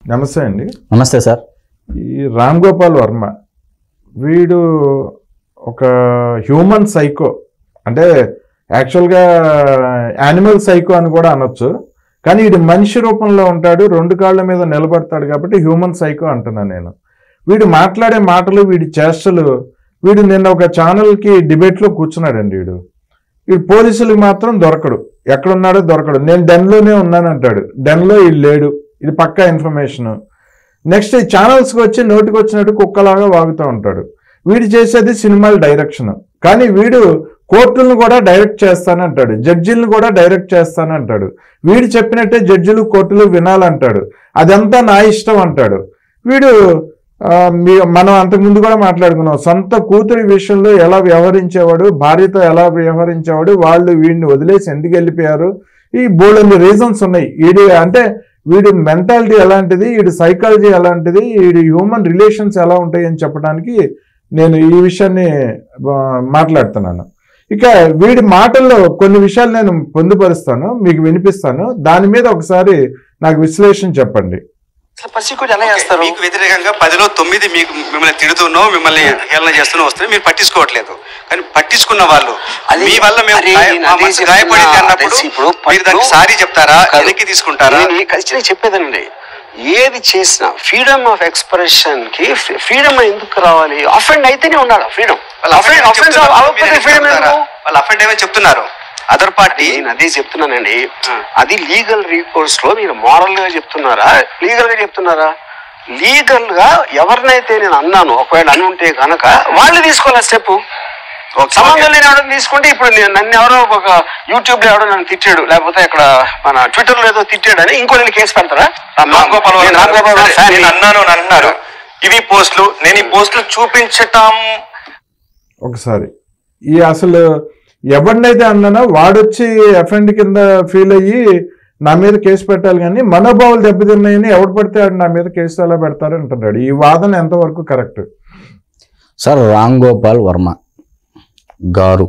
నమస్తే అండి నమస్తే సార్ ఈ రామ్ గోపాల్ వర్మ వీడు ఒక హ్యూమన్ సైకో అంటే యాక్చువల్గా యానిమల్ సైకో అని కూడా అనొచ్చు కానీ వీడు మనిషి రూపంలో ఉంటాడు రెండు కాళ్ళ మీద నిలబడతాడు కాబట్టి హ్యూమన్ సైకో అంటున్నాను నేను వీడు మాట్లాడే మాటలు వీడి చేష్టలు వీడు నిన్న ఒక ఛానల్కి డిబేట్లో కూర్చున్నాడండి వీడు వీడు పోలీసులకు మాత్రం దొరకడు ఎక్కడున్నాడో దొరకడు నేను డెన్లోనే ఉన్నానంటాడు డెన్లో వీడు లేడు ఇది పక్కా ఇన్ఫర్మేషన్ నెక్స్ట్ ఈ ఛానల్స్కి వచ్చి నోటికి వచ్చినట్టు కుక్కలాగా వాగుతూ ఉంటాడు వీడు చేసేది సినిమాల డైరెక్షన్ కానీ వీడు కోర్టులను కూడా డైరెక్ట్ చేస్తానంటాడు జడ్జిలను కూడా డైరెక్ట్ చేస్తానంటాడు వీడు చెప్పినట్టే జడ్జిలు కోర్టులు వినాలంటాడు అదంతా నా ఇష్టం అంటాడు వీడు ఆ, మీ మనం అంతకుముందు కూడా మాట్లాడుకున్నాం సొంత కూతురి విషయంలో ఎలా వ్యవహరించేవాడు భార్యతో ఎలా వ్యవహరించేవాడు వాళ్ళు వీడిని వదిలేసి ఎందుకు వెళ్ళిపోయారు ఈ బోల్డెన్ని రీజన్స్ ఉన్నాయి వీడి అంటే వీడి మెంటాలిటీ ఎలాంటిది వీడి సైకాలజీ ఎలాంటిది వీడి హ్యూమన్ రిలేషన్స్ ఎలా ఉంటాయి అని చెప్పడానికి నేను ఈ విషయాన్ని ఆ, మాట్లాడుతున్నాను ఇక వీడి మాటల్లో కొన్ని విషయాలు నేను పొందుపరుస్తాను మీకు వినిపిస్తాను దాని మీద ఒకసారి నాకు విశ్లేషణ చెప్పండి అసలు పర్సిక్యూట్ ఎలా చేస్తారు మీకు వ్యతిరేకంగా పదిలో తొమ్మిది మీకు మిమ్మల్ని తిడుతూనో మిమ్మల్ని హేళన చేస్తూనో వస్తే మీరు పట్టించుకోవట్లేదు కానీ పట్టించుకున్న వాళ్ళు అది- మీ వల్ల మేము అరే, గాయ- నేను మా అదే మనసు చెప్తున్నా. గాయపడింది అన్నప్పుడు అదే ఇప్పుడు మీరు దానికి పట్టు- సారీ చెప్తారా కాదు. వెనక్కి తీసుకుంటారా నేను ఖచ్చితంగా చెప్పేదండి ఏది చేసినా ఫ్రీడమ్ ఆఫ్ ఎక్స్ప్రెషన్ కి ఫ్రీడమ్ ఎందుకు రావాలి అఫెండ్ అయితేనే ఉండాలి ఫ్రీడమ్ వాళ్ళు offend ఏమని అఫెన్స్ చెప్తున్నారు? అవ్వకపోతే మీరు ఫ్రీడమ్ చెప్తారా? ఎందుకు వాళ్ళు అఫెండ్ ఏమని చెప్తున్నారు అదర్ పార్టీ నేను అదే చెప్తున్నానండి ఆ. అది లీగల్ రీకోర్స్ లో మీరు మోరల్ గా చెప్తున్నారా లీగల్ గా చెప్తున్నారా లీగల్ గా ఎవరినైతే నేను అన్నాను ఒకవేళ అని ఉంటే కనుక వాళ్ళు తీసుకోవాలి స్టెప్ సంబంధం లేని ఎవరైనా తీసుకుంటే ఇప్పుడు నేను నన్ను ఎవరో ఒక యూట్యూబ్ లో ఎవడో నన్ను తిట్టాడు లేకపోతే ఇక్కడ మన ట్విట్టర్ లో ఏదో తిట్టాడు అని ఇంకో నేను కేసు పెడతారా రామ్ గోపాల్ వర్మ నేను రామ్ గోపాల్ వర్మ సరే, fan ని. నేను అన్నాను అని అంటున్నారు ఇవి పోస్టులు నేను ఈ పోస్టులు చూపించటం ఒకసారి ఈ అసలు ఎవరినైతే అన్నానో వాడొచ్చి ఎఫ్ఎండ్ కింద ఫీల్ అయ్యి నా మీద కేసు పెట్టాలి కానీ మనోభావాలు దెబ్బతిన్నాయని ఎవడు పడితే ఆడు నా మీద కేసు ఎలా పెడతారు అంటున్నాడు ఈ వాదన ఎంతవరకు కరెక్ట్ సార్ రామ్ గోపాల్ వర్మ గారు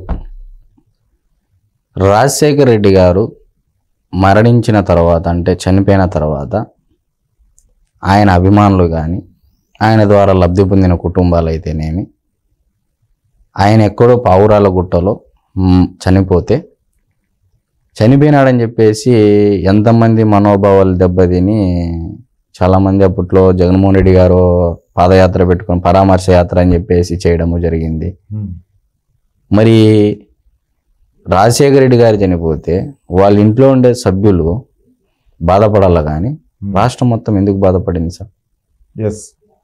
రాజశేఖర్ రెడ్డి గారు మరణించిన తర్వాత అంటే చనిపోయిన తర్వాత ఆయన అభిమానులు కానీ ఆయన ద్వారా లబ్ధి పొందిన కుటుంబాలు అయితేనేమి ఆయన ఎక్కడో పావురాల గుట్టలో మ్, చనిపోతే చనిపోయినాడని చెప్పేసి ఎంతమంది మనోభావాలు దెబ్బతిని చాలామంది అప్పట్లో జగన్మోహన్ రెడ్డి గారు పాదయాత్ర పెట్టుకొని పరామర్శ యాత్ర అని చెప్పేసి చేయడము జరిగింది మరి రాజశేఖర రెడ్డి గారు చనిపోతే వాళ్ళ ఇంట్లో ఉండే సభ్యులు బాధపడాల కానీ రాష్ట్రం మొత్తం ఎందుకు బాధపడింది సార్ ఎస్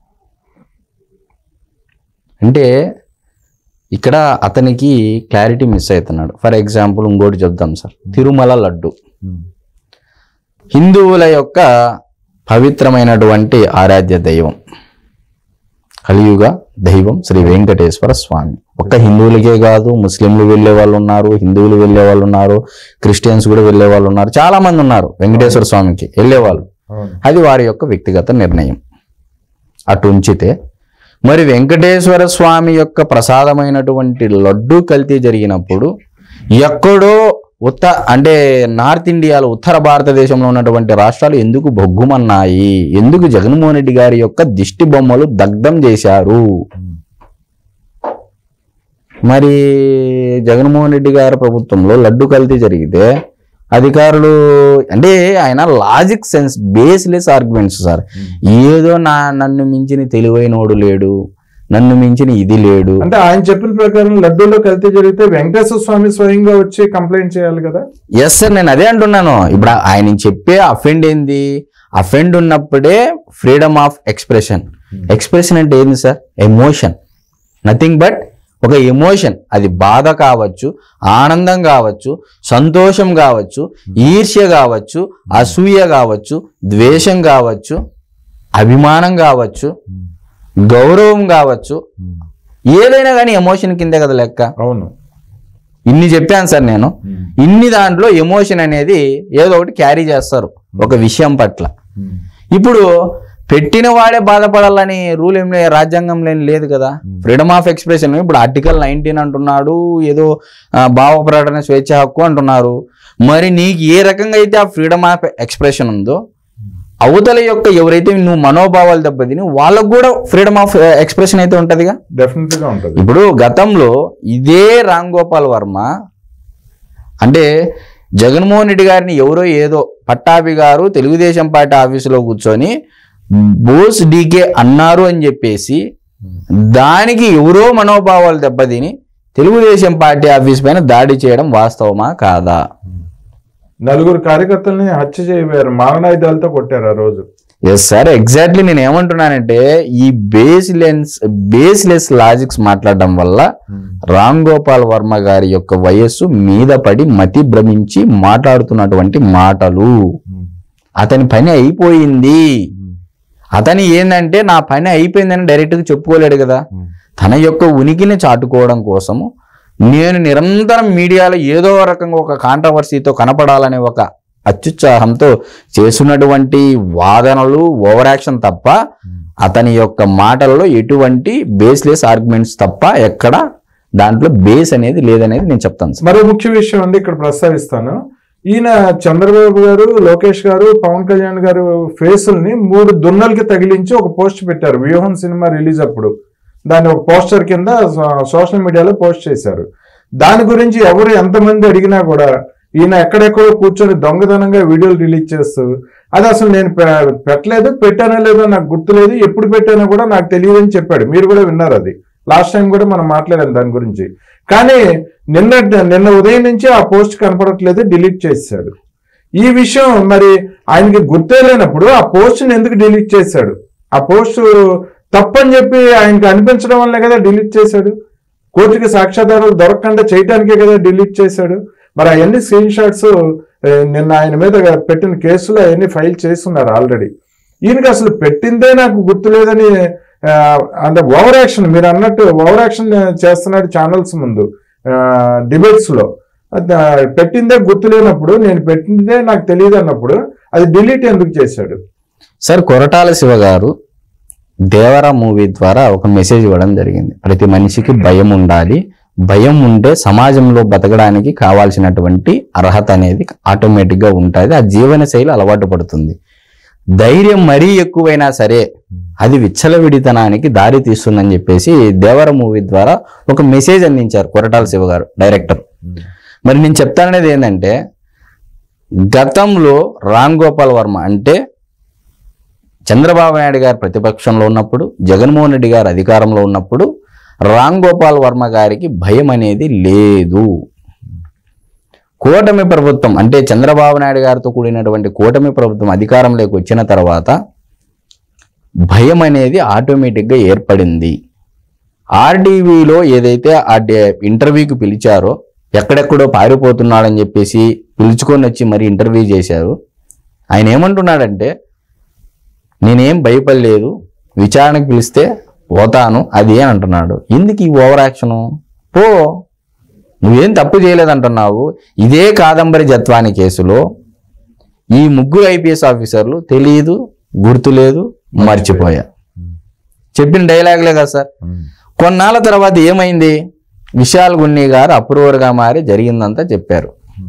అంటే ఇక్కడ అతనికి క్లారిటీ మిస్ అవుతున్నాడు ఫర్ ఎగ్జాంపుల్ ఇంకోటి చెప్దాం సార్ తిరుమల లడ్డు హిందువుల యొక్క పవిత్రమైనటువంటి ఆరాధ్య దైవం కలియుగ దైవం శ్రీ వెంకటేశ్వర స్వామి ఒక్క హిందువులకే కాదు ముస్లింలు వెళ్ళే వాళ్ళు ఉన్నారు హిందువులు వెళ్ళే వాళ్ళు ఉన్నారు క్రిస్టియన్స్ కూడా వెళ్ళే వాళ్ళు ఉన్నారు చాలా మంది ఉన్నారు వెంకటేశ్వర స్వామికి వెళ్ళే వాళ్ళు అవును అది వారి యొక్క వ్యక్తిగత నిర్ణయం అటు ఉంచితే మరి వెంకటేశ్వర స్వామి యొక్క ప్రసాదమైనటువంటి లడ్డు కల్తీ జరిగినప్పుడు ఎక్కడో ఉత్త అంటే నార్త్ ఇండియాలో ఉత్తర భారతదేశంలో ఉన్నటువంటి రాష్ట్రాలు ఎందుకు బొగ్గుమన్నాయి ఎందుకు జగన్మోహన్ రెడ్డి గారి యొక్క దిష్టి బొమ్మలు దగ్ధం చేశారు మరి జగన్మోహన్ రెడ్డి గారి ప్రభుత్వంలో లడ్డు కల్తీ జరిగితే అధికారులు అంటే ఆయన logic sense baseless arguments sir ఏదో నా నన్ను మించిన తెలివైనోడు లేడు నన్ను మించిన ఇది లేడు అంటే ఆయన చెప్పిన ప్రకారం లడ్డూలో కల్తీ జరిగితే వెంకటేశ్వర స్వామి స్వయంగా వచ్చి కంప్లైంట్ చేయాలి కదా ఎస్ సార్ నేను అదే అంటున్నాను ఇప్పుడు ఆయన చెప్పే అఫెండ్ ఏంది అఫెండ్ ఉన్నప్పుడే ఫ్రీడమ్ ఆఫ్ ఎక్స్ప్రెషన్ ఎక్స్ప్రెషన్ అంటే ఏంది సార్ ఎమోషన్ నథింగ్ బట్ ఒక ఎమోషన్ అది బాధ కావచ్చు ఆనందం కావచ్చు సంతోషం కావచ్చు ఈర్ష్య కావచ్చు అసూయ కావచ్చు ద్వేషం కావచ్చు అభిమానం కావచ్చు గౌరవం కావచ్చు ఏదైనా కానీ ఎమోషన్ కిందే కదా లెక్క అవును ఇన్ని చెప్పాను సార్ నేను ఇన్ని దాంట్లో ఎమోషన్ అనేది ఏదో ఒకటి క్యారీ చేస్తారు ఒక విషయం పట్ల ఇప్పుడు పెట్టిన వాడే బాధపడాలని రూల్ ఏం లేదు రాజ్యాంగంలో ఏం లేదు కదా ఫ్రీడమ్ ఆఫ్ ఎక్స్ప్రెషన్ ఇప్పుడు ఆర్టికల్ నైన్టీన్ అంటున్నాడు ఏదో ఆ, భావ ప్రకటన స్వేచ్ఛ హక్కు అంటున్నారు మరి నీకు ఏ రకంగా అయితే ఆ ఫ్రీడమ్ ఆఫ్ ఎక్స్ప్రెషన్ ఉందో అవతల యొక్క ఎవరైతే నువ్వు మనోభావాలు దెబ్బతిని వాళ్ళకు కూడా ఫ్రీడమ్ ఆఫ్ ఎక్స్ప్రెషన్ అయితే ఉంటదిగా డెఫినెట్ గా ఉంటది ఇప్పుడు గతంలో ఇదే రామ్ గోపాల్ వర్మ అంటే జగన్మోహన్ రెడ్డి గారిని ఎవరో ఏదో పట్టాభి గారు తెలుగుదేశం పార్టీ ఆఫీసులో కూర్చొని బోస్ డీకే అన్నారు అని చెప్పేసి దానికి ఎవరో మనోభావాలు దెబ్బతిని తెలుగుదేశం పార్టీ ఆఫీస్ పైన దాడి చేయడం వాస్తవమా కాదా నలుగురు కార్యకర్తల్ని హత్య చేయబోయారు మారణాయుధాలతో కొట్టారు ఆ రోజు ఎస్ సార్ ఎగ్జాక్ట్లీ నేను ఏమంటున్నానంటే ఈ బేస్లెన్స్ బేస్లెస్ లాజిక్స్ మాట్లాడడం వల్ల రామ్ గోపాల్ వర్మ గారి యొక్క వయస్సు మీద పడి మతి భ్రమించి మాట్లాడుతున్నటువంటి మాటలు అతని పని అయిపోయింది అతని ఏంటంటే నా పని అయిపోయిందని డైరెక్ట్గా చెప్పుకోలేడు కదా తన యొక్క ఉనికిని చాటుకోవడం కోసము నేను నిరంతరం మీడియాలో ఏదో రకంగా ఒక కాంట్రవర్సీతో కనపడాలనే ఒక అత్యుత్సాహంతో చేస్తున్నటువంటి వాదనలు ఓవర్ యాక్షన్ తప్ప అతని యొక్క మాటలలో ఎటువంటి బేస్లెస్ ఆర్గ్యుమెంట్స్ తప్ప ఎక్కడ దాంట్లో బేస్ అనేది లేదనేది నేను చెప్తాను సార్ మరో ముఖ్య విషయం అండి ఇక్కడ ప్రస్తావిస్తాను ఈయన చంద్రబాబు గారు లోకేష్ గారు పవన్ కళ్యాణ్ గారు ఫేసుల్ని మూడు దున్నలకి తగిలించి ఒక పోస్ట్ పెట్టారు వ్యూహం సినిమా రిలీజ్ అప్పుడు దాన్ని ఒక పోస్టర్ కింద సో- సోషల్ మీడియాలో పోస్ట్ చేశారు దాని గురించి ఎవరు ఎంతమంది అడిగినా కూడా ఈయన ఎక్కడెక్కడో కూర్చొని దొంగతనంగా వీడియోలు రిలీజ్ చేస్తూ అది అసలు నేను పె- పెట్టలేదు పెట్టానో లేదో నాకు గుర్తులేదు ఎప్పుడు పెట్టానో కూడా నాకు తెలియదు అని చెప్పాడు మీరు కూడా విన్నారు అది లాస్ట్ టైం కూడా మనం మాట్లాడాం దాని గురించి కానీ నిన్న నిన్న ఉదయం నుంచి ఆ పోస్ట్ కనపడట్లేదు డిలీట్ చేశాడు ఈ విషయం మరి ఆయనకి గుర్తే లేనప్పుడు ఆ పోస్ట్ని ఎందుకు డిలీట్ చేశాడు ఆ పోస్ట్ తప్పని చెప్పి ఆయనకి అనిపించడం వల్లే కదా డిలీట్ చేశాడు కోర్టుకి సాక్ష్యాధారాలు దొరకకుండా చేయడానికే కదా డిలీట్ చేశాడు మరి అవన్నీ స్క్రీన్ షాట్స్ నిన్న ఆయన మీద పెట్టిన కేసులో అవన్నీ ఫైల్ చేస్తున్నారు ఆల్రెడీ ఈయనకి అసలు పెట్టిందే నాకు గుర్తులేదని ఆ, అంటే ఓవర్ యాక్షన్ మీరు అన్నట్టు ఓవర్ యాక్షన్ చేస్తున్నాడు ఛానల్స్ ముందు డిబేట్స్ లో అది, ఆ, పెట్టిందే గుర్తులేనప్పుడు నేను పెట్టిందే నాకు తెలియదు అన్నప్పుడు అది డిలీట్ ఎందుకు చేశాడు సార్ కొరటాల శివ గారు దేవరా మూవీ ద్వారా ఒక మెసేజ్ ఇవ్వడం జరిగింది ప్రతి మనిషికి భయం ఉండాలి భయం ఉంటే సమాజంలో బతకడానికి కావాల్సినటువంటి అర్హత అనేది ఆటోమేటిక్ గా ఉంటుంది ఆ జీవన శైలి అలవాటు పడుతుంది ధైర్యం మరీ ఎక్కువైనా సరే అది విచ్చలవిడితనానికి దారి తీస్తుందని చెప్పేసి దేవర మూవీ ద్వారా ఒక మెసేజ్ అందించారు కొరటాల శివ గారు డైరెక్టర్ మరి నేను చెప్తాననేది ఏంటంటే గతంలో రామ్ గోపాల్ వర్మ అంటే చంద్రబాబు నాయుడు గారు ప్రతిపక్షంలో ఉన్నప్పుడు జగన్మోహన్ రెడ్డి గారు అధికారంలో ఉన్నప్పుడు రామ్ గోపాల్ వర్మ గారికి భయం అనేది లేదు కూటమి ప్రభుత్వం అంటే చంద్రబాబు నాయుడు గారితో కూడినటువంటి కూటమి ప్రభుత్వం అధికారంలోకి వచ్చిన తర్వాత భయం అనేది ఆటోమేటిక్గా ఏర్పడింది ఆర్డీవీలో ఏదైతే ఆ డే- ఇంటర్వ్యూకి పిలిచారో ఎక్కడెక్కడో పారిపోతున్నాడని చెప్పేసి పిలుచుకొని వచ్చి మరి ఇంటర్వ్యూ చేశారు ఆయన ఏమంటున్నాడంటే నేనేం భయపడలేదు విచారణకు పిలిస్తే పోతాను అది అని అంటున్నాడు ఎందుకు ఈ ఓవర్ యాక్షను పో నువ్వేం తప్పు చేయలేదంటున్నావు ఇదే కాదంబరి జత్వాని కేసులో ఈ ముగ్గురు ఐపీఎస్ ఆఫీసర్లు తెలియదు గుర్తులేదు మర్చిపోయా చెప్పిన డైలాగులే కదా సార్ కొన్నాళ్ళ తర్వాత ఏమైంది విశాల్ గున్ని గారు అప్రూవర్గా మారి జరిగిందంతా చెప్పారు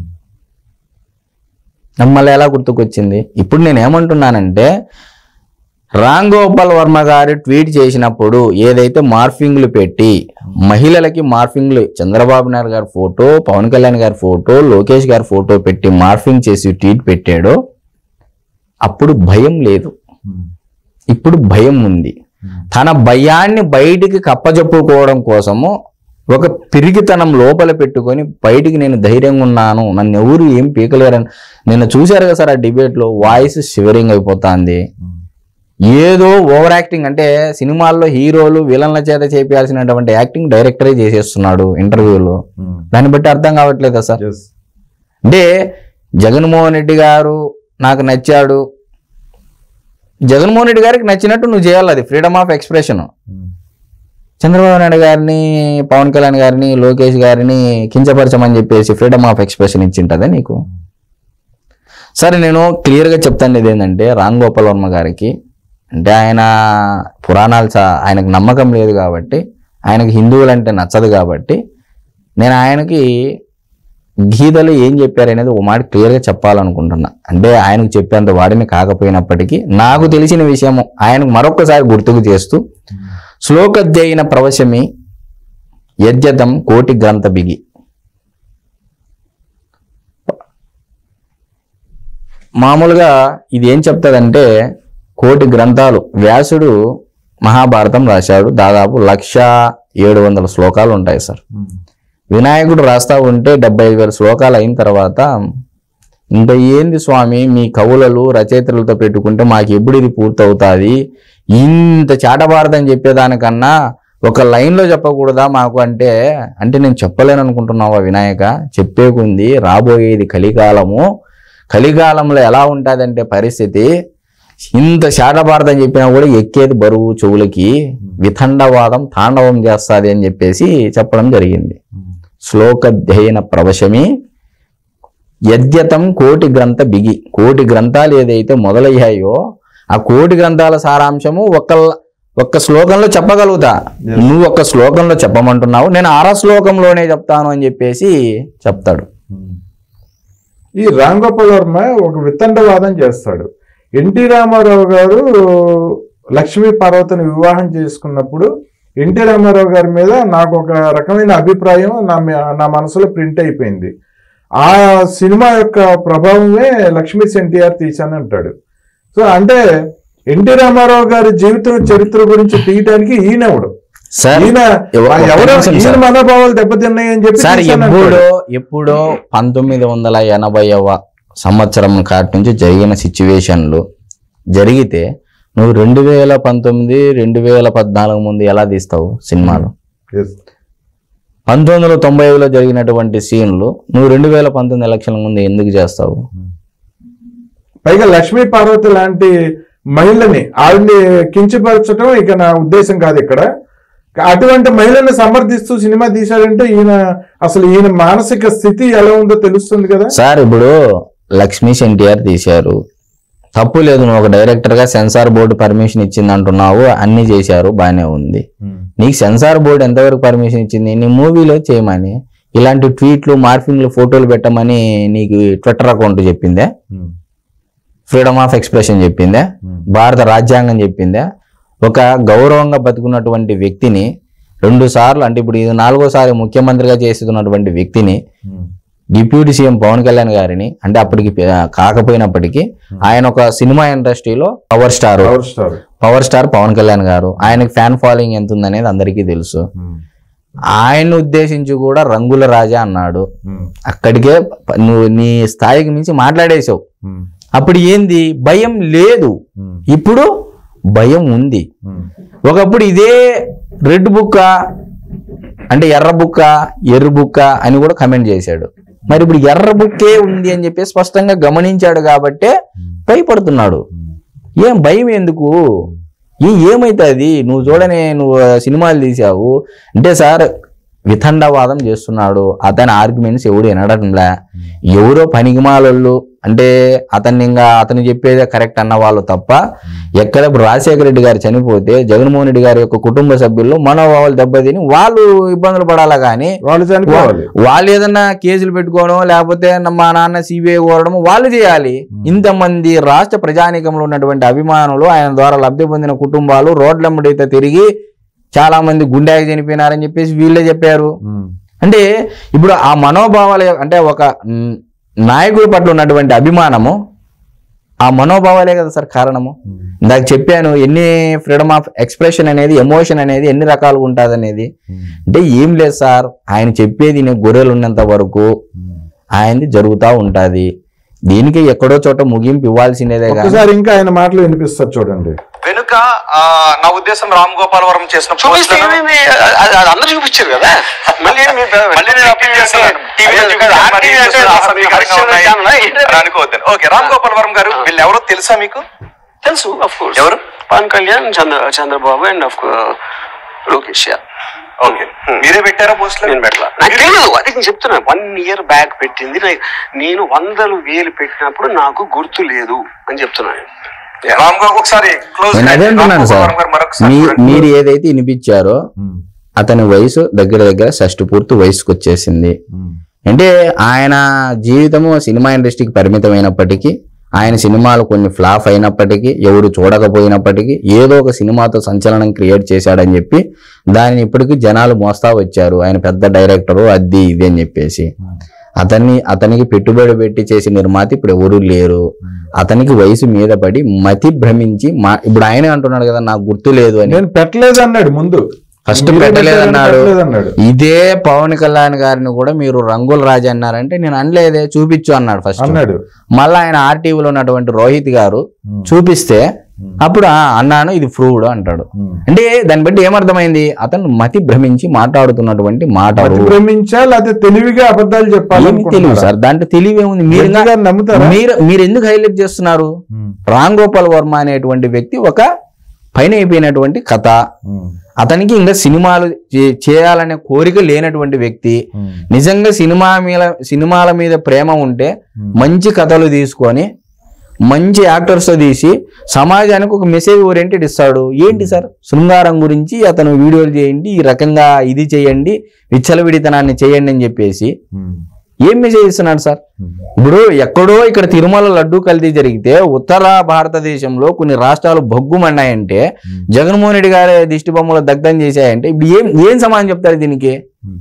మళ్ళీ ఎలా గుర్తుకొచ్చింది ఇప్పుడు నేను ఏమంటున్నానంటే రామ్ గోపాల్ వర్మ గారు ట్వీట్ చేసినప్పుడు ఏదైతే మార్ఫింగ్లు పెట్టి మహిళలకి మార్ఫింగ్లు చంద్రబాబు నాయుడు గారి ఫోటో పవన్ కళ్యాణ్ గారి ఫోటో లోకేష్ గారి ఫోటో పెట్టి మార్ఫింగ్ చేసి ట్వీట్ పెట్టాడో అప్పుడు భయం లేదు ఇప్పుడు భయం ఉంది తన భయాన్ని బయటికి కప్పజెప్పుకోవడం కోసము ఒక పిరిగితనం లోపల పెట్టుకొని బయటికి నేను ధైర్యంగా ఉన్నాను నన్ను ఎవరు ఏం పీకలేరని నిన్న చూశారు కదా సార్ ఆ డిబేట్లో వాయిస్ షివరింగ్ అయిపోతుంది ఏదో ఓవర్ యాక్టింగ్ అంటే సినిమాల్లో హీరోలు విలన్ల చేత చేపించాల్సినటువంటి యాక్టింగ్ డైరెక్టరే చేసేస్తున్నాడు ఇంటర్వ్యూలో దాన్ని బట్టి అర్థం కావట్లేదా సార్ ఎస్ అంటే జగన్మోహన్ రెడ్డి గారు నాకు నచ్చాడు జగన్మోహన్ రెడ్డి గారికి నచ్చినట్టు నువ్వు చేయాలి అది freedom of expression Chandrababu Naidu గారిని పవన్ కళ్యాణ్ గారిని లోకేష్ గారిని కించపరచమని చెప్పేసి ఫ్రీడమ్ ఆఫ్ ఎక్స్ప్రెషన్ ఇచ్చింటదా నీకు సరే నేను క్లియర్గా చెప్తాను ఇది ఏంటంటే రామ్ గోపాల్ వర్మ గారికి అంటే ఆయన పురాణాలు చా ఆయనకు నమ్మకం లేదు కాబట్టి ఆయనకు హిందువులు అంటే నచ్చదు కాబట్టి నేను ఆయనకి గీతలు ఏం చెప్పారు అనేది ఒక మాట క్లియర్గా చెప్పాలనుకుంటున్నా అంటే ఆయనకు చెప్పేంత వాడిని కాకపోయినప్పటికీ నాకు తెలిసిన విషయము ఆయనకు మరొకసారి గుర్తుకు చేస్తూ శ్లోకధ్యయన ప్రవశమి యజ్ఞతం కోటి గ్రంథ బిగి మామూలుగా ఇది ఏం చెప్తాదంటే కోటి గ్రంథాలు వ్యాసుడు మహాభారతం రాశాడు దాదాపు లక్ష ఏడు వందల శ్లోకాలు ఉంటాయి సార్ వినాయకుడు రాస్తా ఉంటే డెబ్బై ఐదు వేల శ్లోకాలు అయిన తర్వాత ఇంకా ఏంది స్వామి మీ కవులలు రచయితలతో పెట్టుకుంటే మాకు ఎప్పుడు ఇది పూర్తవుతుంది ఇంత చాటబారదని చెప్పేదానికన్నా ఒక లైన్లో చెప్పకూడదా మాకు అంటే అంటే నేను చెప్పలేను అనుకుంటున్నావా వినాయక చెప్పేకుంది రాబోయేది కలికాలము కలికాలంలో ఎలా ఉంటుందంటే పరిస్థితి ఇంత శాటభారతం చెప్పినా కూడా ఎక్కేది బరువు చెవులకి వితండవాదం తాండవం చేస్తుంది అని చెప్పేసి చెప్పడం జరిగింది శ్లోకధ్యయన ప్రవశమి యద్యతం కోటి గ్రంథ బిగి కోటి గ్రంథాలు ఏదైతే మొదలయ్యాయో ఆ కోటి గ్రంథాల సారాంశము ఒక్క ఒక్క శ్లోకంలో చెప్పగలుగుతా నువ్వు ఒక్క శ్లోకంలో చెప్పమంటున్నావు నేను అర శ్లోకంలోనే చెప్తాను అని చెప్పేసి చెప్తాడు ఈ రామ్ గోపాల్ వర్మ ఒక వితండవాదం చేస్తాడు ఎన్టీ రామారావు గారు లక్ష్మీ పార్వతిని వివాహం చేసుకున్నప్పుడు ఎన్టీ రామారావు గారి మీద నాకు ఒక రకమైన అభిప్రాయం నా మీ- నా మనసులో ప్రింట్ అయిపోయింది ఆ సినిమా యొక్క ప్రభావమే లక్ష్మీ ఎన్టీఆర్ తీశాను అంటాడు సో అంటే ఎన్టీ రామారావు గారి జీవితం చరిత్ర గురించి తీయడానికి ఈయనెవడు సార్ ఈయన ఎవ- ఒక్క ఎవరో నిమిషం ఈయన సార్. మనోభావాలు దెబ్బతిన్నాయని చెప్పి సార్ తీశాను అంటాడు. ఎప్పుడో ఎప్పుడో పంతొమ్మిది వందల ఎనభైవ సంవత్సరం కాటి నుంచి జరిగిన సిచ్యువేషన్లు జరిగితే నువ్వు రెండు వేల పంతొమ్మిది రెండు వేల పద్నాలుగు ముందు ఎలా తీస్తావు సినిమాలు Yes. పంతొమ్మిది వందల తొంభై ఐదులో జరిగినటువంటి సీన్లు నువ్వు రెండు వేల పంతొమ్మిది ఎలక్షన్ల ముందు ఎందుకు చేస్తావు పైగా లక్ష్మీ పార్వతి లాంటి మహిళని ఆవిడ్ని కించపరచడం ఇక నా ఉద్దేశం కాదు ఇక్కడ అటువంటి మహిళని సమర్థిస్తూ సినిమా తీశాడంటే ఈయన అసలు ఈయన మానసిక స్థితి ఎలా ఉందో తెలుస్తుంది కదా సార్ ఇప్పుడు లక్ష్మీ ఎన్టీఆర్ తీశారు తప్పు లేదు నువ్వు ఒక డైరెక్టర్ గా సెన్సార్ బోర్డు పర్మిషన్ ఇచ్చింది అంటున్నావు అన్ని చేశారు బాగానే ఉంది నీకు సెన్సార్ బోర్డు ఎంతవరకు పర్మిషన్ ఇచ్చింది నీ మూవీలో చేయమని ఇలాంటి ట్వీట్లు మార్ఫింగ్లు ఫోటోలు పెట్టమని నీకు ట్విట్టర్ అకౌంట్ చెప్పిందే ఫ్రీడమ్ ఆఫ్ ఎక్స్ప్రెషన్ చెప్పిందే భారత రాజ్యాంగం చెప్పిందే ఒక గౌరవంగా బతుకున్నటువంటి వ్యక్తిని రెండు సార్లు అంటే ఇప్పుడు ఇది నాలుగోసారి ముఖ్యమంత్రిగా చేస్తున్నటువంటి వ్యక్తిని డిప్యూటీ సీఎం పవన్ కళ్యాణ్ గారిని అంటే అప్పటికి పే- కాకపోయినప్పటికీ ఆయన ఒక సినిమా ఇండస్ట్రీలో power star power star power star Pawan Kalyan garu ఆయనకి ఫ్యాన్ ఫాలోయింగ్ ఎంత ఉందనేది అందరికీ తెలుసు ఆయన్ని ఉద్దేశించి కూడా రంగుల రాజా అన్నాడు అక్కడికే ప- నువ్వు నీ స్థాయికి మించి మాట్లాడేశావు అప్పుడు ఏంది భయం లేదు ఇప్పుడు భయం ఉంది ఒకప్పుడు ఇదే రెడ్ బుక్క అంటే ఎర్ర బుక్క ఎర్ర బుక్క అని కూడా కమెంట్ చేశాడు మరి ఇప్పుడు ఎర్ర బుక్కే ఉంది అని చెప్పి స్పష్టంగా గమనించాడు కాబట్టే భయపడుతున్నాడు ఏం భయం ఎందుకు ఏ ఏమైతుంది నువ్వు చూడని నువ్వు సినిమాలు తీసావు అంటే సార్ వితండవాదం చేస్తున్నాడు అతని ఆర్గ్యుమెంట్స్ ఎవడు వినడంలే ఎవరో పనికిమాలోళ్ళు అంటే అతన్ని ఇంకా అతను చెప్పేదే కరెక్ట్ అన్న వాళ్ళు తప్ప ఎక్కడ ఇప్పుడు రాజశేఖర రెడ్డి గారు చనిపోతే జగన్మోహన్ రెడ్డి గారి యొక్క కుటుంబ సభ్యులు మనోభావాలు దెబ్బతిని వాళ్ళు ఇబ్బందులు పడాలా కానీ వాళ్ళు చనిపోవాలి వాళ్ళు ఏదన్నా కేసులు పెట్టుకోవడం లేకపోతే మా నాన్న సిబిఐ కోరడం వాళ్ళు చేయాలి ఇంతమంది రాష్ట్ర ప్రజానీకంలో ఉన్నటువంటి అభిమానులు ఆయన ద్వారా లబ్ధి పొందిన కుటుంబాలు రోడ్లమ్మడైతే తిరిగి చాలా మంది గుండెకి చనిపోయినారని చెప్పేసి వీళ్ళే చెప్పారు అంటే ఇప్పుడు ఆ మనోభావాల యొక్క- అంటే ఒక మ్, నాయకుడి పట్ల ఉన్నటువంటి అభిమానము ఆ మనోభావాలే కదా సార్ కారణము ఇందాక చెప్పాను ఎన్ని ఫ్రీడమ్ ఆఫ్ ఎక్స్ప్రెషన్ అనేది ఎమోషన్ అనేది ఎన్ని రకాలుగా ఉంటుంది అనేది అంటే ఏం లేదు సార్ ఆయన చెప్పేది నేను గొర్రెలు ఉన్నంత వరకు ఆయనది జరుగుతూ ఉంటుంది దీనికి ఎక్కడో చోట ముగింపు ఇవ్వాల్సిందేదే కానీ ఒక్కసారి ఇంకా ఆయన మాటలు వినిపిస్తారు చూడండి వెనుక ఆ, నా ఉద్దేశం రామ్ గోపాల్ వరం చేసిన చూపిస్తే పోస్టులను- ఏమైంది? అది- అది అందరూ చూపించారు కదా మళ్ళీ ఏం మీ- మళ్ళీ నేను అప్పీల్ చేస్తున్నాను. టీవీలో అదే చూపించాను, కదా, మరి RTV అంటే చూస్తున్నా, అసలు మీకు అసభ్యకరంగా హర్షణ ఉన్నాయి. ఛానలా? ఏంటి? అని అనుకోవద్దని ఓకే రామ్ గోపాల్ వరం గారు వీళ్ళు ఎవరో తెలుసా మీకు తెలుసు అఫ్ కోర్స్ ఎవరు? Pawan Kalyan Chandra Chandrababu and of Lokesh Yadav okay మీరే పెట్టారా పోస్ట్ నేను పెట్టలా నాకు తెలియదు అది నేను చెప్తున్నా వన్ ఇయర్ బ్యాక్ పెట్టింది నాకు- నేను వందలు వేలు పెట్టినప్పుడు నాకు గుర్తు లేదు అని చెప్తున్నాను రామ్ గోపాల్ ఒకసారి క్లోజ్ నేను అదే అంటున్నాను సార్ మీ మీరు ఏదైతే వినిపించారో అతని వయసు దగ్గర దగ్గర షష్టి పూర్తి వయసుకు వచ్చేసింది అంటే ఆయన జీవితము సినిమా ఇండస్ట్రీకి పరిమితమైనప్పటికీ ఆయన సినిమాలు కొన్ని ఫ్లాప్ అయినప్పటికీ ఎవరు చూడకపోయినప్పటికీ ఏదో ఒక సినిమాతో సంచలనం క్రియేట్ చేశాడని చెప్పి దానిని ఇప్పటికీ జనాలు మోస్తా వచ్చారు ఆయన పెద్ద డైరెక్టరు అది ఇది అని చెప్పేసి అతన్ని అతనికి పెట్టుబడి పెట్టి చేసే నిర్మాత ఇప్పుడు ఎవరు లేరు అతనికి వయసు మీద పడి మతి భ్రమించి మా ఇప్పుడు ఆయనే అంటున్నాడు కదా నాకు గుర్తు లేదు అని నేను పెట్టలేదు అన్నాడు ముందు ఫస్ట్ మీరే పెట్టలేదన్నాడు పెట్టలేదన్నాడు. ఇదే పవన్ కళ్యాణ్ గారిని కూడా మీరు రంగుల రాజు అన్నారంటే నేను అనలేదే చూపించు అన్నాడు ఫస్ట్ అన్నాడు మళ్ళా ఆయన ఆర్టీవీలో ఉన్నటువంటి రోహిత్ గారు చూపిస్తే అప్పుడు "ఆ, అన్నాను ఇది ఫ్రూడ్ అంటాడు అంటే దాన్ని బట్టి ఏమర్థమైంది అతను మతి భ్రమించి మాట్లాడుతున్నటువంటి మాటలు ప్రేమించా లేకపోతే తెలివిగా అబద్ధాలు ఏమి తెలియదు చెప్పాలనుకుంటున్నారా? సార్ దాంట్లో తెలివి ఏముంది మీరు జడ్జి గారు నమ్ముతారా మీరు మీరు ఎందుకు హైలైట్ చేస్తున్నారు రామ్ గోపాల్ వర్మ అనేటువంటి వ్యక్తి ఒక పైన అయిపోయినటువంటి కథ అతనికి ఇంకా సినిమాలు చే- చేయాలనే కోరిక లేనటువంటి వ్యక్తి నిజంగా సినిమా మీద సినిమాల మీద ప్రేమ ఉంటే మంచి కథలు తీసుకొని మంచి యాక్టర్స్ తో తీసి సమాజానికి ఒక మెసేజ్ ఓరియంటెడ్ ఇస్తాడు ఏంటి సార్ శృంగారం గురించి అతను వీడియోలు చేయండి ఈ రకంగా ఇది చేయండి విచ్చలవిడితనాన్ని చేయండి అని చెప్పేసి ఏం మెసేజ్ ఇస్తున్నాడు సార్ ఇప్పుడు ఎక్కడో ఇక్కడ తిరుమల లడ్డు కల్తీ జరిగితే ఉత్తర భారతదేశంలో కొన్ని రాష్ట్రాలు భగ్గుమన్నాయంటే జగన్మోహన్ రెడ్డి గారి దిష్టి బొమ్మలు దగ్ధం చేశాయంటే ఇప్పుడు ఏం ఏం సమాధానం చెప్తారు దీనికి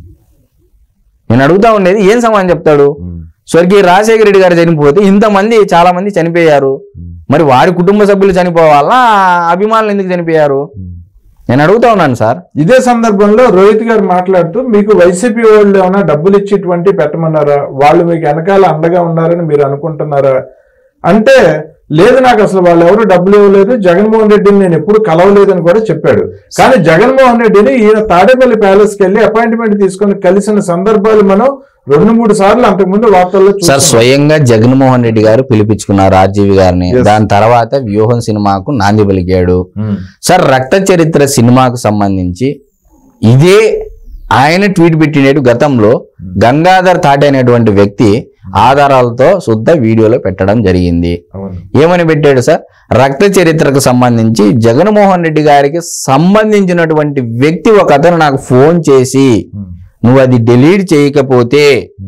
నేను అడుగుతా ఉండేది ఏం సమాధానం చెప్తాడు స్వర్గీయ రాజశేఖర రెడ్డి గారు చనిపోతే ఇంతమంది చాలా మంది చనిపోయారు మరి వారి కుటుంబ సభ్యులు చనిపోవాలా అభిమానులు ఎందుకు చనిపోయారు నేను అడుగుతా ఉన్నాను సార్ ఇదే సందర్భంలో రోహిత్ గారు మాట్లాడుతూ మీకు వైసీపీ వాళ్ళు ఏమైనా డబ్బులు ఇచ్చేటువంటి పెట్టమన్నారా వాళ్ళు మీకు వెనకాల అండగా ఉన్నారని మీరు అనుకుంటున్నారా అంటే లేదు నాకు అసలు వాళ్ళు ఎవరు డబ్బులు ఇవ్వలేదు జగన్మోహన్ రెడ్డిని నేను ఎప్పుడు కలవలేదని కూడా చెప్పాడు కానీ జగన్మోహన్ రెడ్డిని ఈయన తాడేపల్లి ప్యాలెస్ కి వెళ్ళి అపాయింట్మెంట్ తీసుకొని కలిసిన సందర్భాలు మనం రెండు మూడు సార్లు అంతకుముందు వార్తల్లో సార్ చూసాం స్వయంగా జగన్మోహన్ రెడ్డి గారు పిలిపించుకున్నారు ఆర్జీవి గారిని Yes. దాని తర్వాత వ్యూహం సినిమాకు నాంది పలికాడు సార్ రక్త చరిత్ర సినిమాకు సంబంధించి ఇదే ఆయన ట్వీట్ పెట్టినట్టు గతంలో గంగాధర్ తాటి అనేటువంటి వ్యక్తి ఆధారాలతో శుద్ధ వీడియోలో పెట్టడం జరిగింది అవును ఏమని పెట్టాడు సార్ రక్త చరిత్రకు సంబంధించి జగన్మోహన్ రెడ్డి గారికి సంబంధించినటువంటి వ్యక్తి ఒక అతను నాకు ఫోన్ చేసి నువ్వు అది డిలీట్ చేయకపోతే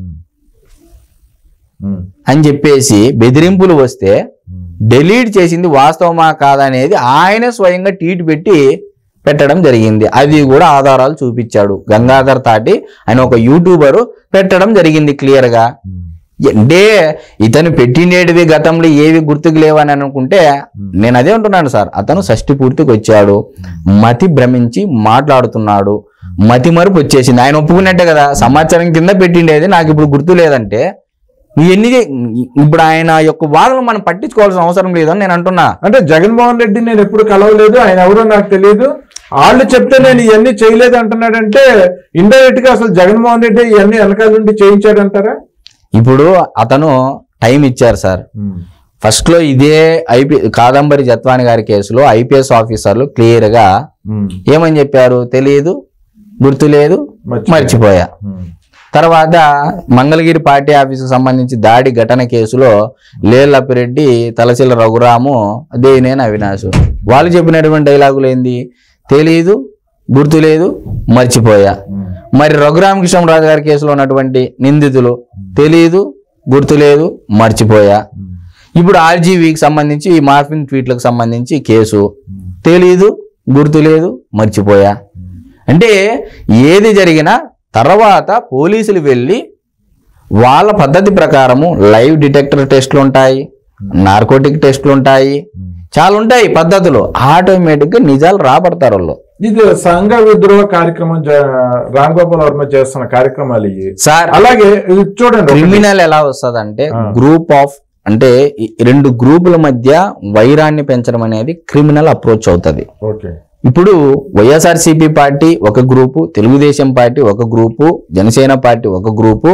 అని చెప్పేసి బెదిరింపులు వస్తే డిలీట్ చేసింది వాస్తవమా కాదనేది ఆయనే స్వయంగా ట్వీట్ పెట్టి పెట్టడం జరిగింది అది కూడా ఆధారాలు చూపించాడు గంగాధర్ తాటి ఆయన ఒక యూట్యూబరు పెట్టడం జరిగింది క్లియర్ గా అంటే ఇతను పెట్టిండేటివి గతంలో ఏవి గుర్తుకు లేవని అనుకుంటే నేను అదే అంటున్నాను సార్ అతను షష్టి పూర్తికి వచ్చాడు మతి భ్రమించి మాట్లాడుతున్నాడు మతి మరుపు వచ్చేసింది ఆయన ఒప్పుకున్నట్టే కదా సంవత్సరం కింద పెట్టిండేది నాకు ఇప్పుడు గుర్తు లేదంటే ఇవన్నీ చే- ఇప్పుడు ఆయన యొక్క వాదనలు మనం పట్టించుకోవాల్సిన అవసరం లేదని నేను అంటున్నా అంటే జగన్మోహన్ రెడ్డి నేను ఎప్పుడు కలవలేదు ఆయన ఎవరో నాకు తెలియదు వాళ్ళు చెప్తే నేను ఇవన్నీ చేయలేదు అంటున్నాడంటే ఇండైరెక్ట్ గా అసలు జగన్మోహన్ రెడ్డి ఇవన్నీ వెనకాల నుండి చేయించాడంటారా ఇప్పుడు అతను టైం ఇచ్చారు సార్ ఫస్ట్ లో ఇదే ఐపీ కాదంబరి జత్వాని గారి కేసులో ఐపీఎస్ ఆఫీసర్లు క్లియర్ గా ఏమని చెప్పారు తెలియదు గుర్తు లేదు మర్చిపోయా. మర్చిపోయా తర్వాత మంగళగిరి పార్టీ ఆఫీసుకు సంబంధించి దాడి ఘటన కేసులో లేలప్పిరెడ్డి తలసిల రఘురాము దేవినేని అవినాశ్ వాళ్ళు చెప్పినటువంటి డైలాగులు ఏంది తెలియదు గుర్తు లేదు మర్చిపోయా మరి రఘురామకృష్ణరాజు గారి కేసులో ఉన్నటువంటి నిందితులు తెలియదు గుర్తు లేదు మర్చిపోయా ఇప్పుడు ఆర్జీవీకి సంబంధించి ఈ మార్ఫింగ్ ట్వీట్లకు సంబంధించి కేసు తెలీదు గుర్తు లేదు మర్చిపోయా అంటే ఏది జరిగినా తర్వాత పోలీసులు వెళ్ళి వాళ్ళ పద్ధతి ప్రకారము లైవ్ డిటెక్టర్ టెస్ట్లు ఉంటాయి నార్కోటిక్ టెస్ట్లు ఉంటాయి చాలా ఉంటాయి పద్ధతులు ఆటోమేటిక్గా నిజాలు రాబడతారు వాళ్ళు ఇది సంఘ విద్రోహ కార్యక్రమం జ- రామ్ గోపాల్ వర్మ చేస్తున్న కార్యక్రమాలు ఇవి సార్ అలాగే ఇది చూడండి ఒకటి. క్రిమినల్ ఎలా వస్తుంది అంటే ఆ. గ్రూప్ ఆఫ్ అంటే ఈ రెండు గ్రూపుల మధ్య వైరాన్ని పెంచడం అనేది క్రిమినల్ అప్రోచ్ అవుతుంది ఓకే ఇప్పుడు వైఎస్ఆర్సీపీ పార్టీ ఒక గ్రూపు తెలుగుదేశం పార్టీ ఒక గ్రూపు జనసేన పార్టీ ఒక గ్రూపు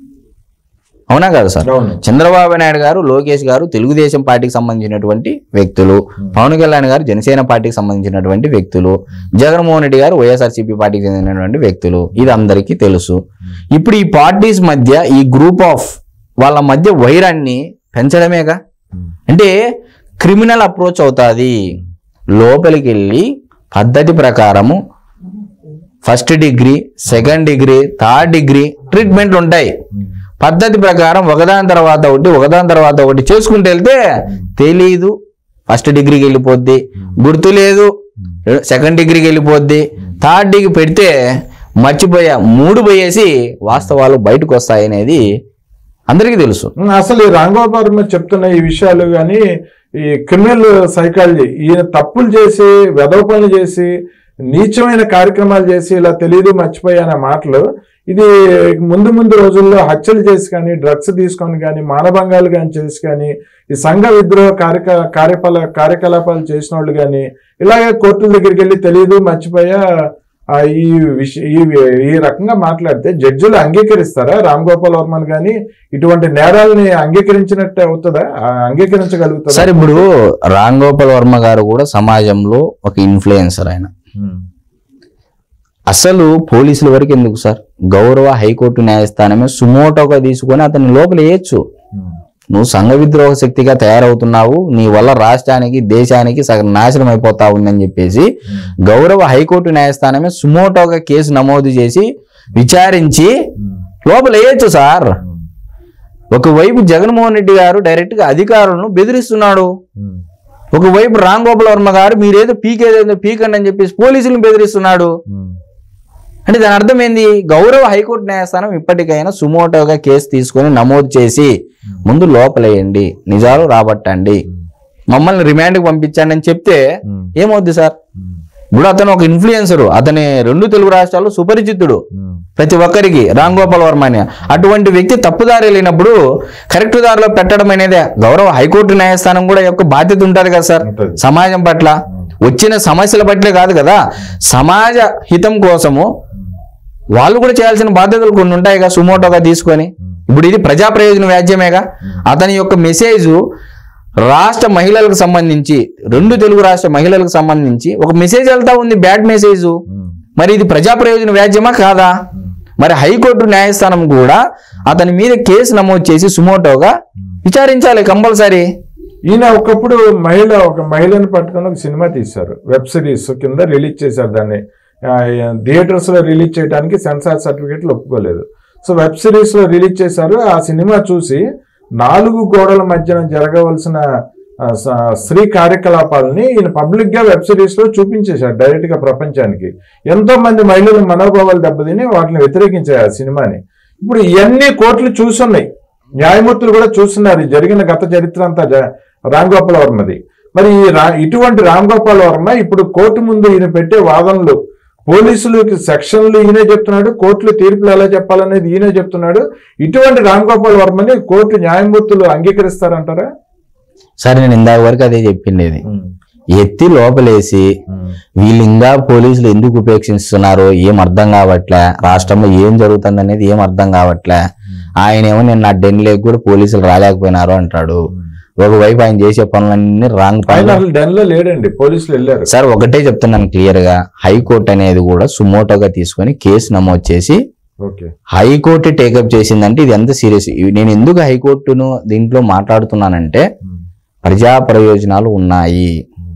అవునా కదా సార్ అవును చంద్రబాబు నాయుడు గారు లోకేష్ గారు తెలుగుదేశం పార్టీకి సంబంధించినటువంటి వ్యక్తులు పవన్ కళ్యాణ్ గారు జనసేన పార్టీకి సంబంధించినటువంటి వ్యక్తులు జగన్మోహన్ రెడ్డి గారు వైఎస్ఆర్సీపీ పార్టీకి చెందినటువంటి వ్యక్తులు ఇది అందరికీ తెలుసు ఇప్పుడు ఈ పార్టీస్ మధ్య ఈ గ్రూప్ ఆఫ్ వాళ్ళ మధ్య వైరాన్ని పెంచడమేగా అంటే క్రిమినల్ అప్రోచ్ అవుతుంది లోపలికి వెళ్ళి పద్ధతి ప్రకారము first degree second degree third degree ట్రీట్మెంట్లు ఉంటాయి పద్ధతి ప్రకారం ఒకదాని తర్వాత ఒకటి ఒకదాని తర్వాత ఒకటి చేసుకుంటూ వెళ్తే తెలీదు ఫస్ట్ డిగ్రీకి వెళ్ళిపోద్ది గుర్తు లేదు సెకండ్ డిగ్రీకి వెళ్ళిపోద్ది థర్డ్ డిగ్రీ పెడితే మర్చిపోయా మూడు పోయేసి వాస్తవాలు బయటకు వస్తాయి అనేది అందరికీ తెలుసు ఉమ్, అసలు ఈ రాంగోపాల్ వర్మ చెప్తున్న ఈ విషయాలు కానీ ఈ క్రిమినల్ సైకాలజీ ఈయన తప్పులు చేసి వెధవ పనులు చేసి నీచమైన కార్యక్రమాలు చేసి ఇలా తెలియదు మర్చిపోయా అనే మాటలు ఇది ముందు ముందు రోజుల్లో హత్యలు చేసి కానీ డ్రగ్స్ తీసుకొని కానీ మానభంగాలు కానీ చేసి కానీ ఈ సంఘ విద్రోహ కార్యక కార్యకలా కార్యకలాపాలు చేసిన వాళ్ళు కానీ ఇలాగే కోర్టుల దగ్గరికి వెళ్ళి తెలియదు మర్చిపోయా ఆ, ఈ విష ఈ ఈ రకంగా మాట్లాడితే జడ్జిలు అంగీకరిస్తారా రామ్ గోపాల్ వర్మన్ కానీ ఇటువంటి నేరాలని అంగీకరించినట్టు అవుతుందా ఆ, అంగీకరించగలుగుతారా సార్ ఇప్పుడు రామ్ గోపాల్ వర్మ గారు కూడా సమాజంలో ఒక ఇన్ఫ్లుయెన్సర్ ఆయన ఉమ్, అసలు పోలీసుల వరకు ఎందుకు సార్ గౌరవ హైకోర్టు న్యాయస్థానమే సుమోటోగా తీసుకొని అతన్ని లోపల వేయచ్చు ఉమ్, నువ్వు సంఘ విద్రోహ శక్తిగా తయారవుతున్నావు నీ వల్ల రాష్ట్రానికి దేశానికి సగం నాశనం అయిపోతా ఉందని చెప్పేసి గౌరవ హైకోర్టు న్యాయస్థానమే సుమోటోగా కేసు నమోదు చేసి విచారించి లోపల వేయచ్చు సార్ ఒకవైపు జగన్మోహన్ రెడ్డి గారు డైరెక్ట్ గా అధికారులను బెదిరిస్తున్నాడు ఉమ్, ఒకవైపు రామ్ గోపాల్ వర్మ గారు మీరేదో పీకేదేదో పీకండి అని చెప్పేసి పోలీసులను బెదిరిస్తున్నాడు ఉమ్, అంటే దాని అర్థం ఏంది గౌరవ హైకోర్టు న్యాయస్థానం ఇప్పటికైనా సుమోటోగా కేసు తీసుకొని నమోదు చేసి ముందు లోపలేయండి నిజాలు రాబట్టండి మమ్మల్ని రిమాండ్కి పంపించండి అని చెప్తే ఉమ్, ఏమవుద్ది సార్ ఉమ్, ఇప్పుడు అతను ఒక ఇన్ఫ్లుయెన్సర్ అతని రెండు తెలుగు రాష్ట్రాల్లో సుపరిచితుడు ఉమ్, ప్రతి ఒక్కరికి రామ్ గోపాల్ వర్మ అని అటువంటి వ్యక్తి తప్పుదారి వెళ్ళినప్పుడు కరెక్ట్ దారిలో పెట్టడం అనేది గౌరవ హైకోర్టు న్యాయస్థానం కూడా యొక్క బాధ్యత ఉంటుంది కదా సార్ ఉంటది. సమాజం పట్ల వచ్చిన సమస్యల పట్లే కాదు కదా సమాజ హితం కోసము వాళ్ళు కూడా చేయాల్సిన బాధ్యతలు కొన్ని ఉంటాయి కదా సుమోటోగా తీసుకొని ఇప్పుడు ఇది ప్రజా ప్రయోజన వ్యాజ్యమేగా అతని యొక్క మెసేజ్ రాష్ట్ర మహిళలకు సంబంధించి రెండు తెలుగు రాష్ట్ర మహిళలకు సంబంధించి ఒక మెసేజ్ వెళ్తా ఉంది బ్యాడ్ మెసేజ్ ఉమ్, మరి ఇది ప్రజా ప్రయోజన వ్యాజ్యమా కాదా మరి హైకోర్టు న్యాయస్థానం కూడా అతని మీద కేసు నమోదు చేసి సుమోటోగా విచారించాలి కంపల్సరీ ఈయన ఒకప్పుడు మహిళ ఒక మహిళను పట్టుకొని ఒక సినిమా తీశారు వెబ్ సిరీస్ కింద రిలీజ్ చేశారు దాన్ని థియేటర్స్ లో రిలీజ్ చేయడానికి సెన్సార్ సర్టిఫికేట్లు ఒప్పుకోలేదు సో వెబ్ సిరీస్ లో రిలీజ్ చేశారు ఆ సినిమా చూసి నాలుగు గోడల మధ్యన జరగవలసిన ఆ, స- స్త్రీ కార్యకలాపాలని ఈయన పబ్లిక్ గా వెబ్ సిరీస్ లో చూపించేశారు డైరెక్ట్ గా ప్రపంచానికి ఎంతో మంది మహిళల మనోభావాలు దెబ్బతిని వాటిని వ్యతిరేకించారు ఆ సినిమాని ఇప్పుడు ఇవన్నీ కోర్టులు చూస్తున్నాయి న్యాయమూర్తులు కూడా చూస్తున్నారు ఈ జరిగిన గత చరిత్ర అంతా జ- రామ్ గోపాల్ వర్మది మరి ఈ రా ఇటువంటి రామ్ గోపాల్ వర్మ ఇప్పుడు కోర్టు ముందు ఈయన పెట్టే వాదనలు పోలీసులకి సెక్షన్లు ఈయనే చెప్తున్నాడు కోర్టులు తీర్పులు ఎలా చెప్పాలనేది ఈయనే చెప్తున్నాడు ఇటువంటి రామ్ గోపాల్ వర్మని కోర్టు న్యాయమూర్తులు అంగీకరిస్తారంటారా సరే నేను ఇందాక వరకు అదే చెప్పిండేది ఎత్తి లోపలేసి వీళ్ళు ఇంకా పోలీసులు ఎందుకు ఉపేక్షిస్తున్నారో ఏం అర్థం కావట్లే రాష్ట్రంలో ఏం జరుగుతుంది అనేది ఏం అర్థం కావట్లే ఆయన ఏమో నేను నా డెన్ లేక్ కూడా పోలీసులు రాలేకపోయినారు అంటాడు ఒకవైపు ఆయన చేసే పనులన్నీ రాంగ్ ఆయన పనులు అసలు డెన్ లో లేడండి పోలీసులు వెళ్ళారు సార్ ఒకటే చెప్తున్నాను క్లియర్ గా హైకోర్టు అనేది కూడా సుమోటోగా తీసుకొని కేసు నమోదు చేసి ఓకే హైకోర్టు టేకప్ చేసిందంటే ఇది ఎంత సీరియస్ నేను ఎందుకు హైకోర్టును దీంట్లో మాట్లాడుతున్నానంటే ప్రజా ప్రయోజనాలు ఉన్నాయి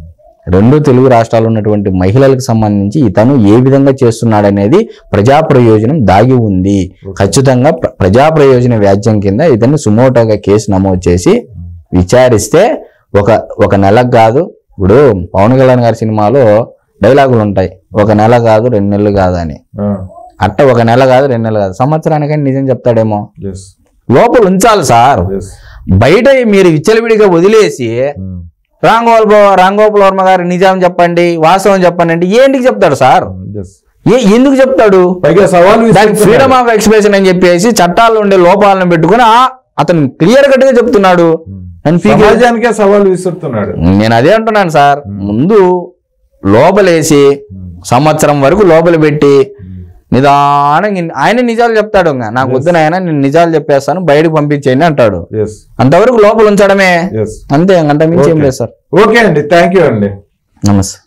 రెండు తెలుగు రాష్ట్రాల్లో ఉన్నటువంటి మహిళలకు సంబంధించి ఇతను ఏ విధంగా చేస్తున్నాడనేది ప్రజా ప్రయోజనం దాగి ఉంది ఖచ్చితంగా ప్ర- ప్రజా ప్రయోజన వ్యాజ్యం కింద ఇతన్ని సుమోటోగా కేసు నమోదు చేసి విచారిస్తే ఒక ఒక నెలకు కాదు ఇప్పుడు పవన్ కళ్యాణ్ గారి సినిమాలో డైలాగులు ఉంటాయి ఒక నెల కాదు రెండు నెలలు కాదు అని అట్ట ఒక నెల కాదు రెండు నెలలు కాదు సంవత్సరానికని నిజం చెప్తాడేమో ఎస్ లోపల ఉంచాలి సార్ ఎస్ బయట మీరు విచ్చలవిడిగా వదిలేసి రాంగోపాల్ రాంగోపాల్ వర్మ గారు నిజాం చెప్పండి వాస్తవం చెప్పండి అంటే ఏంటికి చెప్తాడు సార్ ఎస్ ఏ ఎందుకు చెప్తాడు పైగా సవాల్ దానికి ఫ్రీడమ్ ఆఫ్ ఎక్స్ప్రెషన్ అని చెప్పేసి చట్టాల్లో ఉండే లోపాలను పెట్టుకుని ఆ అతను క్లియర్ కట్ గా చెప్తున్నాడు నన్ను పీకే- సమాజానికే సవాల్ విసురుతున్నాడు నేను అదే అంటున్నాను సార్ ముందు లోపలేసి సంవత్సరం వరకు లోపల పెట్టి నిదానంగా ఇన్- ఆయన నిజాలు చెప్తాడు ఇంకా నాకు వద్దున ఆయన నేను నిజాలు చెప్పేస్తాను బయటకు పంపించేయండి అంటాడు ఎస్ అంతవరకు లోపల ఉంచడమే ఎస్ అంతే అంత మించి ఏం లేదు సార్ ఓకే అండి థ్యాంక్ యూ అండి నమస్తే